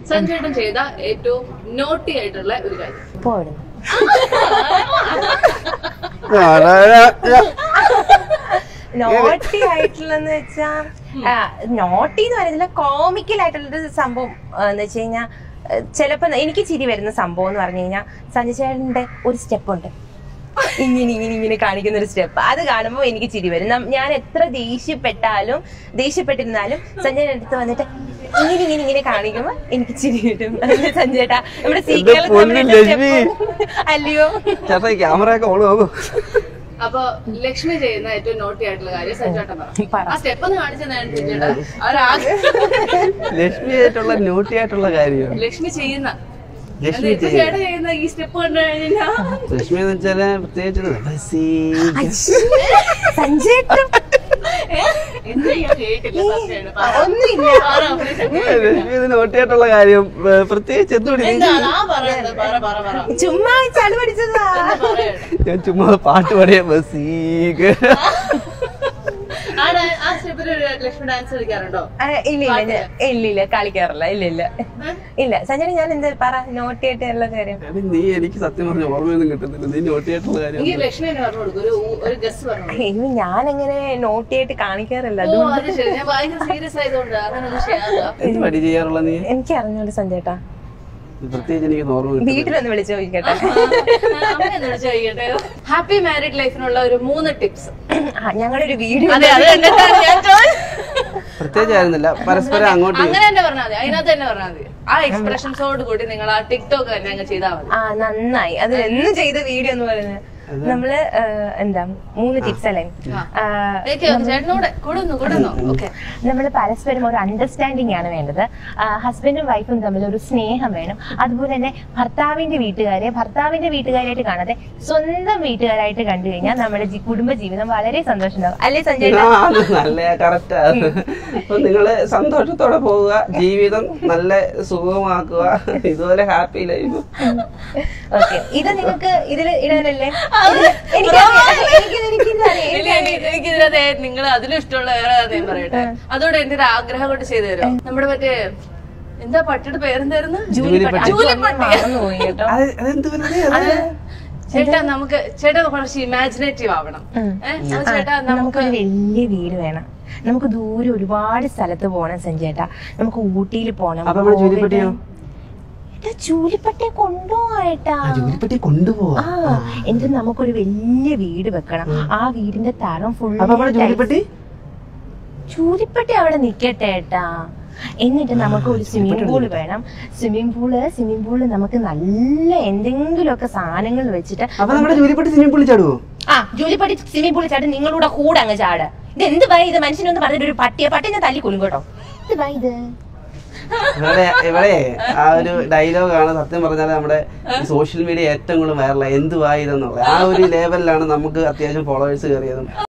സഞ്ജേട്ടൻ ചെയ്ത ഏറ്റവും നോട്ടി ആയിട്ടുള്ള ഒരു കാര്യം പോടുന്നു നോട്ടി ആയിട്ടുള്ളന്ന് വെച്ചാ നോട്ടി എന്ന് പറയുന്നില്ല കോമിക്കൽ ആയിട്ടുള്ളൊരു സംഭവം ആ, എന്ന് വെച്ച് കഴിഞ്ഞാൽ ചിലപ്പോ എനിക്ക് ചിരി വരുന്ന സംഭവം എന്ന് പറഞ്ഞു കഴിഞ്ഞാൽ സഞ്ജയ് ചേട്ടന്റെ ഒരു സ്റ്റെപ്പ് ഉണ്ട് ഇങ്ങനെ ഇങ്ങനെ ഇങ്ങനെ കാണിക്കുന്ന ഒരു സ്റ്റെപ്പ് അത് കാണുമ്പോൾ എനിക്ക് ചിരി വരും നം- ഞാൻ എത്ര ദേഷ്യപ്പെട്ടാലും ദേഷ്യപ്പെട്ടിരുന്നാലും സഞ്ജയൻ അടുത്ത് വന്നിട്ട് ഇങ്ങനെ ഇങ്ങനെ ഇങ്ങനെ കാണിക്കുമ്പോ എനിക്ക് ചിരി കിട്ടും അതല്ലേ സഞ്ജയേട്ടാ നമ്മുടെ സീക്രട്ട് പൊന്നു ലക്ഷ്മി. അല്ലയോ ചേട്ടാ ഈ ക്യാമറ ഒക്കെ ഓൺ ആകും അപ്പൊ ലക്ഷ്മി ചെയ്യുന്ന ഏറ്റവും നോട്ടി ആയിട്ടുള്ള കാര്യം സഞ്ജേട്ടൻ പറ പറ. ആ സ്റ്റെപ്പ് ഒന്ന് കാണിച്ചതാണ് സഞ്ജേട്ടാ അവരാകെ ലക്ഷ്മി ആയിട്ടുള്ള ന്യൂട്ടി ആയിട്ടുള്ള കാര്യം ലക്ഷ്മി ചെയ്യുന്ന ലക്ഷ്മി ഇപ്പൊ ചെയ്യും ചേട്ടൻ ചെയ്യുന്ന ഈ സ്റ്റെപ്പ് കണ്ടു കഴിഞ്ഞാൽ ലക്ഷ്മി എന്ന് വെച്ചാല് പ്രത്യേകിച്ച് ബസീ. സഞ്ജയേട്ടൻ എന്ത് ഞാൻ കേട്ടില്ല സത്യാണ് പറ. ഒന്നുമില്ല പറ, ഒരു second കേട്ടില്ല. ലക്ഷ്മി ഇത് നോട്ടി ആയിട്ടുള്ള കാര്യം ഏ, പ്രത്യേകിച്ച് എന്തുകൊണ്ട് എന്താണ് ആ പറയുന്നത് പറ പറ പറ ചുമ്മാ ചളി പഠിച്ചതാ എന്ന് പറയണം ഞാൻ ചുമ്മാ പാട്ട് പാടിയ ബസീക ആ ഡാ- ആ സ്റ്റെപ്പിൽ ലക്ഷ്മി ഡാൻസ് കളിക്കാറുണ്ടോ ആ, ഇല്ല ഇല്ല ഞാൻ- ഇല്ല ഇല്ല കളിക്കാറില്ല ഇല്ല ഇല്ല ഇല്ല സഞ്ജന ഞാൻ എന്താ പറ നോട്ടിയായിട്ട് ഉള്ള കാര്യം നീ എനിക്ക് സത്യം പറഞ്ഞ ഓർമ്മയൊന്നും കിട്ടുന്നില്ല നീ നോട്ടി ആയിട്ടുള്ള കാര്യം എനിക്ക് ലക്ഷ്മി തന്നെ പറഞ്ഞു കൊടുക്കും ഒരു ഒരു ഗസ് പറഞ്ഞു കൊടുക്കും. അയ്യോ ഞാൻ അങ്ങനെ നോട്ടിയായിട്ട് കാണിക്കാറില്ല ഓ അത് അത് ശരി ഞാൻ ഭയങ്കര സീരിയസ് ആയതുകൊണ്ട് അങ്ങനെ ഒന്നും ചെയ്യാറില്ല എന്ത് പടി ചെയ്യാറുള്ള നീ എനിക്ക് അറിഞ്ഞോളൂ സഞ്ജേട്ടാ പ്രത്യേകിച്ച് എനിക്ക് ഓർമ്മ കിട്ടുന്നില്ല വീട്ടിലൊന്ന് വിളിച്ചു ചോദിക്കട്ടെ ഹാപ്പി മാരീഡ് ലൈഫിനുള്ള ഒരു മൂന്ന് ടിപ്സ് ആ, ഞങ്ങളുടെ വീഡിയോ അതെ അത് കണ്ടിട്ടാണ് ഞാൻ ചോദിച്ചത്. പ്രത്യേകിച്ച് ആയിരുന്നില്ല പരസ്പരം അങ്ങോട്ട് അങ്ങനെ തന്നെ പറഞ്ഞാൽ മതി അതിനകത്ത് തന്നെ പറഞ്ഞാൽ മതി ആ എക്സ്പ്രഷൻസോട് കൂടി നിങ്ങൾ ആ ടിക്ടോക്ക് തന്നെ അങ്ങ് ചെയ്താൽ മതി ആ നന്നായി അത് എന്ന് ചെയ്ത വീഡിയോ എന്ന് പറയുന്നത് നമ്മള് ആ, എന്താ മൂന്ന് ടിപ്സ് അല്ലേ ആ, ഓക്കെ ചേട്ടനോട് കൂടുന്നു കൂടുന്നു ഓക്കെ നമ്മൾ പരസ്പരം ഒരു അണ്ടർസ്റ്റാൻഡിംഗ് ആണ് വേണ്ടത് ഹസ്ബൻഡും വൈഫും തമ്മിൽ ഒരു സ്നേഹം വേണം അതുപോലെ തന്നെ ഭർത്താവിന്റെ വീട്ടുകാരെ ഭർത്താവിന്റെ വീട്ടുകാരായിട്ട് കാണാതെ സ്വന്തം വീട്ടുകാരായിട്ട് കണ്ടു കഴിഞ്ഞാൽ നമ്മുടെ ജി- കുടുംബ ജീവിതം വളരെ സന്തോഷം ഉണ്ടാവും അല്ലേ സഞ്ജയ് ആ, അത് നല്ല കറക്റ്റ് അപ്പൊ നിങ്ങള് സന്തോഷത്തോടെ പോവുക ജീവിതം നല്ല സുഖമാക്കുക ഇതുപോലെ ഹാപ്പി ലൈഫ് ഓക്കെ ഇത് നിങ്ങൾക്ക് ഇതിൽ ഇടാനല്ലേ ഇതില് എനിക്കറിയാം. എനിക്കിത് എനിക്കിതറിയാം. ഇല്ല, ഇനി- എനിക്കിതിനകത്ത് നിങ്ങൾ അതിലും ഇഷ്ടമുള്ള വേറെ കഥയും പറയട്ടെ അതോടെ എന്റെ ഒരു ആഗ്രഹം കൊണ്ട് ചെയ്തു തരും നമ്മുടെ മറ്റേ എന്താ പട്ടിയുടെ പേരെന്തായിരുന്നു ജൂലിപ്പട്ടി. അത് ജൂലിപ്പട്ടി. മറന്നുപോയി കേട്ടോ അത് അതെന്ത് വെറുതെ അത് ചേട്ടാ നമുക്ക് ചേട്ടാ കുറച്ച് ഇമാജിനേറ്റീവ് ആവണം ഉം. ഏഹ് അപ്പൊ ചേട്ടാ നമുക്ക് നമുക്കൊരു വലിയ വീട് വേണം നമുക്ക് ദൂരെ ഒരുപാട് സ്ഥലത്ത് പോകണം സഞ്ജേട്ടാ നമുക്ക് ഊട്ടിയിൽ പോകണം അപ്പൊ നമ്മുടെ ജോലിപ്പട്ടിയോ ഏട്ടാ ജൂലിപ്പട്ടിയെ കൊണ്ടുപോയേട്ടാ ആ ജോലിപ്പറ്റി കൊണ്ടുപോവാ ആ എന്നിട്ട് നമുക്കൊരു വലിയ വീട് വെക്കണം ആ വീടിന്റെ തറം ഫുൾ അപ്പൊ നമ്മുടെ ജോലിപ്പറ്റി ചൂരിപ്പട്ടി അവിടെ നിക്കട്ടെ ഏട്ടാ എന്നിട്ട് നമുക്ക് ഒരു സ്വിമ്മിംഗ് പൂൾ വേണം സ്വിമ്മിംഗ് പൂള് സ്വിമ്മിംഗ് പൂള് നമുക്ക് നല്ല എന്തെങ്കിലുമൊക്കെ സാധനങ്ങൾ വെച്ചിട്ട് അപ്പൊ നമ്മുടെ ജോലിപ്പറ്റി സ്വിമ്മിംഗ് പൂളിൽ ചാടുവോ ആ ജോലിപ്പടി സ്വിമ്മിംഗ് പൂളിൽ ചാടി നിങ്ങളുടെ കൂടെ അങ്ങ് ചാട് ഇത് എന്ത് ബൈ ഇത് മനുഷ്യനൊന്ന് പറഞ്ഞിട്ട് ഒരു പട്ടിയെ പട്ടി ഞാൻ തല്ലിക്കൊല്ലും കേട്ടോ ഇത് ബൈ ഇത് ഇവിടെ ഇവിടെ ആ ഒരു ഡയലോഗ് ആണ് സത്യം പറഞ്ഞാൽ നമ്മുടെ സോഷ്യൽ മീഡിയ ഏറ്റവും കൂടുതൽ വൈറലായി എന്ത് ഇതെന്നുള്ളത് ആ ഒരു ലെവലിലാണ് നമുക്ക് അത്യാവശ്യം ഫോളോവേഴ്സ് കയറിയതും